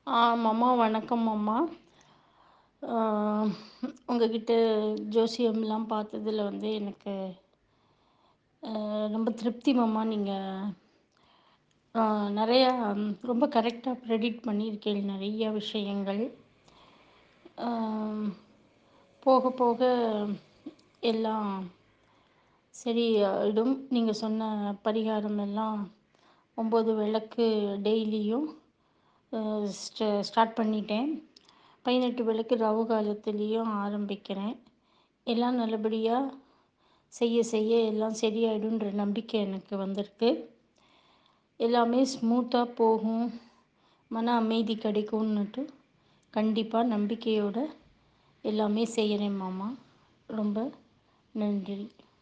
மாமா வணக்கம் மாமா உங்கக்கிட்ட ஜோசியம்லாம் பார்த்ததுல வந்து எனக்கு ரொம்ப திருப்தி மாமா நீங்கள் நிறையா ரொம்ப கரெக்டாக ப்ரெடிக்ட் பண்ணியிருக்கீங்க நிறைய விஷயங்கள் போக போக எல்லாம் சரியாயிடும் நீங்கள் சொன்ன பரிகாரம் எல்லாம் ஒம்பது விளக்கு டெய்லியும் ஸ்ட ஸ்டார்ட் பண்ணிட்டேன் பதினெட்டு விளக்கு ராகு காலத்துலேயும் ஆரம்பிக்கிறேன் எல்லாம் நல்லபடியாக செய்ய செய்ய எல்லாம் சரியாயிடுன்ற நம்பிக்கை எனக்கு வந்திருக்கு எல்லாமே ஸ்மூத்தாக போகும் மன அமைதி கிடைக்கும்னுட்டு கண்டிப்பாக நம்பிக்கையோடு எல்லாமே செய்கிறேன் மாமா ரொம்ப நன்றி